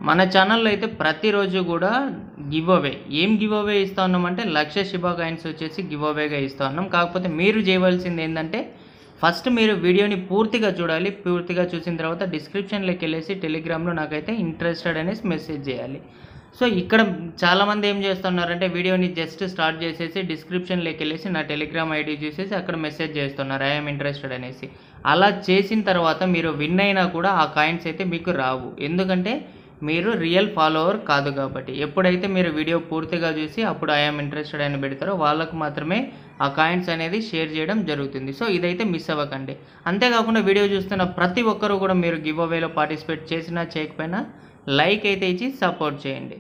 మన ఛానల్లో అయితే ప్రతిరోజు కూడా గివ్ అవే ఏం గివ్ అవే ఇస్తా ఉన్నామంటే లక్ష శిబా కాయిన్స్ వచ్చేసి గివ్ అవేగా ఇస్తా ఉన్నాం కాకపోతే మీరు చేయవలసింది ఏంటంటే ఫస్ట్ మీరు వీడియోని పూర్తిగా చూడాలి పూర్తిగా చూసిన తర్వాత డిస్క్రిప్షన్లోకి వెళ్ళేసి టెలిగ్రామ్లో నాకైతే ఇంట్రెస్టెడ్ అనేసి మెసేజ్ చేయాలి సో ఇక్కడ చాలామంది ఏం చేస్తున్నారంటే వీడియోని జస్ట్ స్టార్ట్ చేసేసి డిస్క్రిప్షన్లోకి వెళ్ళేసి నా టెలిగ్రామ్ ఐడి చూసేసి అక్కడ మెసేజ్ చేస్తున్నారు ఐఎమ్ ఇంట్రెస్టెడ్ అనేసి అలా చేసిన తర్వాత మీరు విన్ అయినా కూడా ఆ కాయిన్స్ అయితే మీకు రావు ఎందుకంటే మీరు రియల్ ఫాలోవర్ కాదు కాబట్టి ఎప్పుడైతే మీరు వీడియో పూర్తిగా చూసి అప్పుడు ఐఎమ్ ఇంట్రెస్టెడ్ అని పెడతారో వాళ్ళకు మాత్రమే ఆ కాయిన్స్ అనేది షేర్ చేయడం జరుగుతుంది సో ఇదైతే మిస్ అవ్వకండి అంతేకాకుండా వీడియో చూస్తున్న ప్రతి ఒక్కరూ కూడా మీరు గివ్ అవేలో పార్టిసిపేట్ చేసినా చేయకపోయినా లైక్ అయితే ఇచ్చి సపోర్ట్ చేయండి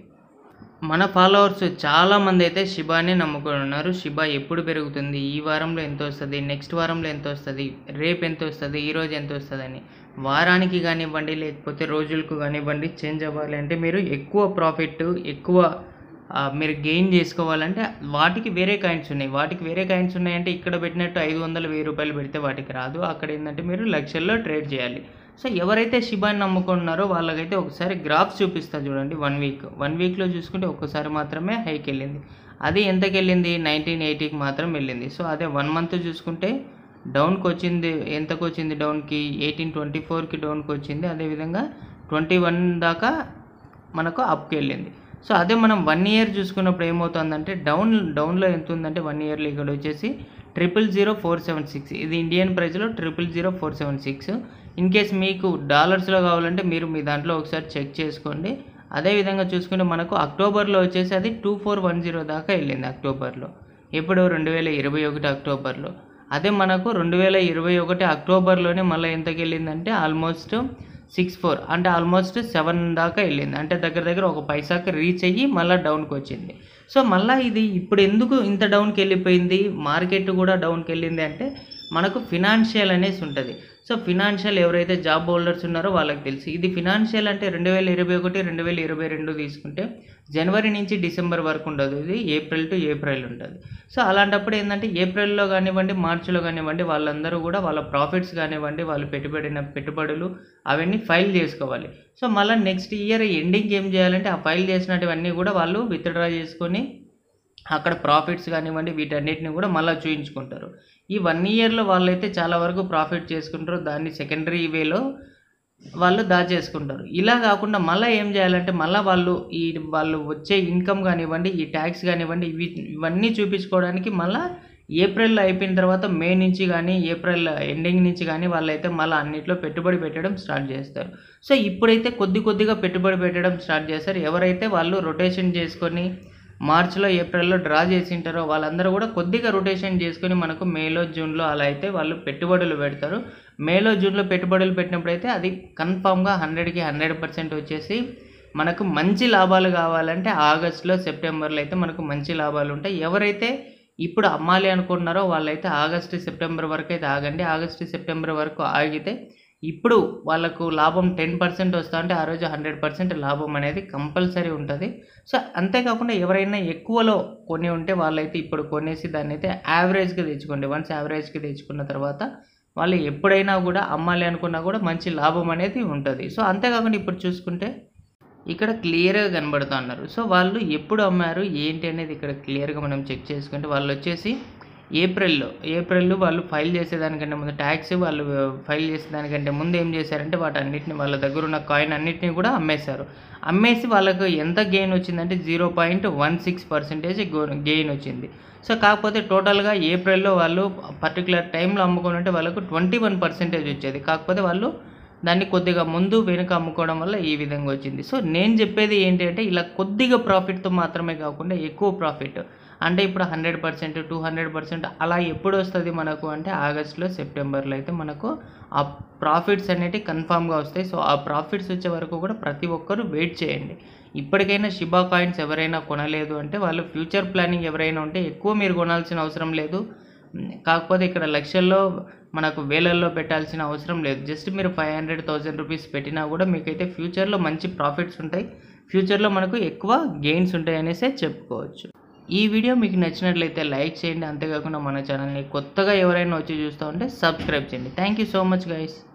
మన ఫాలోవర్స్ చాలామంది అయితే శిబానే నమ్ముకొని ఉన్నారు శిబా ఎప్పుడు పెరుగుతుంది ఈ వారంలో ఎంత వస్తుంది నెక్స్ట్ వారంలో ఎంత వస్తుంది రేపు ఎంత వస్తుంది ఈ రోజు ఎంత వస్తుంది అని వారానికి కానివ్వండి లేకపోతే రోజులకు కానివ్వండి చేంజ్ అవ్వాలి అంటే మీరు ఎక్కువ ప్రాఫిట్ ఎక్కువ ఆ, మీరు గెయిన్ చేసుకోవాలంటే వాటికి వేరే కాయిన్స్ ఉన్నాయి వాటికి వేరే కాయిన్స్ ఉన్నాయంటే ఇక్కడ పెట్టినట్టు ఐదు వందలు వెయ్యి రూపాయలు పెడితే వాటికి రాదు అక్కడ ఏంటంటే మీరు లక్షల్లో ట్రేడ్ చేయాలి సో ఎవరైతే శిబాని నమ్ముకున్నారో వాళ్ళకైతే ఒకసారి గ్రాఫ్స్ చూపిస్తా చూడండి వన్ వీక్ వన్ వీక్లో చూసుకుంటే ఒక్కసారి మాత్రమే హైకి వెళ్ళింది అది ఎంతకి వెళ్ళింది నైన్టీన్ ఎయిటీకి మాత్రం వెళ్ళింది సో అదే వన్ మంత్ చూసుకుంటే డౌన్కి వచ్చింది ఎంతకు వచ్చింది డౌన్కి ఎయిటీన్ ట్వంటీ ఫోర్కి డౌన్కి వచ్చింది అదేవిధంగా ట్వంటీ వన్ దాకా మనకు అప్కి వెళ్ళింది సో అదే మనం వన్ ఇయర్ చూసుకున్నప్పుడు ఏమవుతుందంటే డౌన్ డౌన్లో ఎంత ఉందంటే వన్ ఇయర్లో ఇక్కడ వచ్చేసి triple zero four seven six ఇది ఇండియన్ ప్రైస్లో triple zero four seven six in case మీకు డాలర్స్లో కావాలంటే మీరు మీ దాంట్లో ఒకసారి చెక్ చేసుకోండి అదేవిధంగా చూసుకుంటే మనకు అక్టోబర్లో వచ్చేసి అది టూ ఫోర్ వన్ జీరో దాకా వెళ్ళింది అక్టోబర్లో ఎప్పుడు రెండు వేల ఇరవై ఒకటి అక్టోబర్లో అదే మనకు రెండు వేల ఇరవై ఒకటి అక్టోబర్లోనే మళ్ళీ ఎంతకి వెళ్ళిందంటే ఆల్మోస్ట్ సిక్స్ ఫోర్ అంటే ఆల్మోస్ట్ సెవెన్ దాకా వెళ్ళింది అంటే దగ్గర దగ్గర ఒక పైసాకి రీచ్ అయ్యి మళ్ళీ డౌన్కి వచ్చింది సో మళ్ళీ ఇది ఇప్పుడు ఎందుకు ఇంత డౌన్కి వెళ్ళిపోయింది మార్కెట్ కూడా డౌన్కి వెళ్ళింది అంటే మనకు ఫినాన్షియల్ అనేసి ఉంటుంది సో ఫినాన్షియల్ ఎవరైతే జాబ్ హోల్డర్స్ ఉన్నారో వాళ్ళకి తెలుసు ఇది ఫినాన్షియల్ అంటే రెండు వేల ఇరవై ఒకటి రెండు వేల ఇరవై రెండు తీసుకుంటే జనవరి నుంచి డిసెంబర్ వరకు ఉండదు ఇది ఏప్రిల్ టు ఏప్రిల్ ఉంటుంది సో అలాంటప్పుడు ఏంటంటే ఏప్రిల్లో కానివ్వండి మార్చిలో కానివ్వండి వాళ్ళందరూ కూడా వాళ్ళ ప్రాఫిట్స్ కానివ్వండి వాళ్ళు పెట్టుబడిన పెట్టుబడులు అవన్నీ ఫైల్ చేసుకోవాలి సో మళ్ళీ నెక్స్ట్ ఇయర్ ఎండింగ్ ఏం చేయాలంటే ఆ ఫైల్ చేసినటువన్నీ కూడా వాళ్ళు విత్డ్రా చేసుకొని అక్కడ ప్రాఫిట్స్ కానివ్వండి వీటన్నిటిని కూడా మళ్ళీ చూయించుకుంటారు ఈ వన్ ఇయర్లో వాళ్ళైతే చాలా వరకు ప్రాఫిట్ చేసుకుంటారు దాన్ని సెకండరీ వేలో వాళ్ళు దాచేసుకుంటారు ఇలా కాకుండా మళ్ళీ ఏం చేయాలంటే మళ్ళీ వాళ్ళు ఈ వాళ్ళు వచ్చే ఇన్కమ్ కానివ్వండి ఈ ట్యాక్స్ కానివ్వండి ఇవి ఇవన్నీ చూపించుకోవడానికి మళ్ళీ ఏప్రిల్ అయిపోయిన తర్వాత మే నుంచి కానీ ఏప్రిల్ ఎండింగ్ నుంచి కానీ వాళ్ళైతే మళ్ళీ అన్నిట్లో పెట్టుబడి పెట్టడం స్టార్ట్ చేస్తారు సో ఇప్పుడైతే కొద్ది కొద్దిగా పెట్టుబడి పెట్టడం స్టార్ట్ చేస్తారు ఎవరైతే వాళ్ళు రొటేషన్ చేసుకొని మార్చిలో ఏప్రిల్లో డ్రా చేసి ఉంటారో వాళ్ళందరూ కూడా కొద్దిగా రొటేషన్ చేసుకొని మనకు మేలో జూన్లో అలా అయితే వాళ్ళు పెట్టుబడులు పెడతారు మేలో జూన్లో పెట్టుబడులు పెట్టినప్పుడు అయితే అది కన్ఫామ్గా హండ్రెడ్కి హండ్రెడ్ పర్సెంట్ వచ్చేసి మనకు మంచి లాభాలు కావాలంటే ఆగస్టులో సెప్టెంబర్లో అయితే మనకు మంచి లాభాలు ఉంటాయి ఎవరైతే ఇప్పుడు అమ్మాలి అనుకుంటున్నారో వాళ్ళైతే ఆగస్టు సెప్టెంబర్ వరకు అయితే ఆగండి ఆగస్టు సెప్టెంబర్ వరకు ఆగితే ఇప్పుడు వాళ్ళకు లాభం టెన్ పర్సెంట్ వస్తా అంటే ఆ రోజు హండ్రెడ్ పర్సెంట్ లాభం అనేది కంపల్సరీ ఉంటుంది సో అంతేకాకుండా ఎవరైనా ఎక్కువలో కొని ఉంటే వాళ్ళైతే ఇప్పుడు కొనేసి దాన్ని అయితే యావరేజ్కి తెచ్చుకోండి వన్స్ యావరేజ్కి తెచ్చుకున్న తర్వాత వాళ్ళు ఎప్పుడైనా కూడా అమ్మాలి అనుకున్నా కూడా మంచి లాభం అనేది ఉంటుంది సో అంతేకాకుండా ఇప్పుడు చూసుకుంటే ఇక్కడ క్లియర్గా కనబడుతూ ఉన్నారు సో వాళ్ళు ఎప్పుడు అమ్మారు ఏంటి అనేది ఇక్కడ క్లియర్గా మనం చెక్ చేసుకుంటే వాళ్ళు వచ్చేసి ఏప్రిల్లో ఏప్రిల్లో వాళ్ళు ఫైల్ చేసేదానికంటే ముందు ట్యాక్స్ వాళ్ళు ఫైల్ చేసేదానికంటే ముందు ఏం చేశారంటే వాటన్నిటిని వాళ్ళ దగ్గర ఉన్న కాయిన్ అన్నిటిని కూడా అమ్మేశారు అమ్మేసి వాళ్ళకు ఎంత గెయిన్ వచ్చిందంటే zero point one six percentage gain వచ్చింది సో కాకపోతే టోటల్గా ఏప్రిల్లో వాళ్ళు పర్టికులర్ టైంలో అమ్ముకొని ఉంటే వాళ్ళకు ట్వంటీ వన్ పర్సెంటేజ్ వచ్చేది కాకపోతే వాళ్ళు దాన్ని కొద్దిగా ముందు వెనుక అమ్ముకోవడం వల్ల ఈ విధంగా వచ్చింది సో నేను చెప్పేది ఏంటి అంటే ఇలా కొద్దిగా ప్రాఫిట్తో మాత్రమే కాకుండా ఎక్కువ ప్రాఫిట్ అంటే ఇప్పుడు hundred percent two hundred percent అలా ఎప్పుడు వస్తుంది మనకు అంటే ఆగస్టులో సెప్టెంబర్లో అయితే మనకు ఆ ప్రాఫిట్స్ అనేవి కన్ఫామ్గా వస్తాయి సో ఆ ప్రాఫిట్స్ వచ్చే వరకు కూడా ప్రతి ఒక్కరూ వెయిట్ చేయండి ఇప్పటికైనా షిబా కాయిన్స్ ఎవరైనా కొనలేదు అంటే వాళ్ళు ఫ్యూచర్ ప్లానింగ్ ఎవరైనా ఉంటే ఎక్కువ మీరు కొనాల్సిన అవసరం లేదు కాకపోతే ఇక్కడ లక్షల్లో మనకు వేలల్లో పెట్టాల్సిన అవసరం లేదు జస్ట్ మీరు ఫైవ్ హండ్రెడ్ థౌజండ్ రూపీస్ పెట్టినా కూడా మీకైతే ఫ్యూచర్లో మంచి ప్రాఫిట్స్ ఉంటాయి ఫ్యూచర్లో మనకు ఎక్కువ గెయిన్స్ ఉంటాయి అనేసే చెప్పుకోవచ్చు ఈ వీడియో మీకు నచ్చినట్లయితే లైక్ చేయండి అంతేకాకుండా మన ఛానల్ని కొత్తగా ఎవరైనా వచ్చి చూస్తూ ఉంటే సబ్స్క్రైబ్ చేయండి thank you so much guys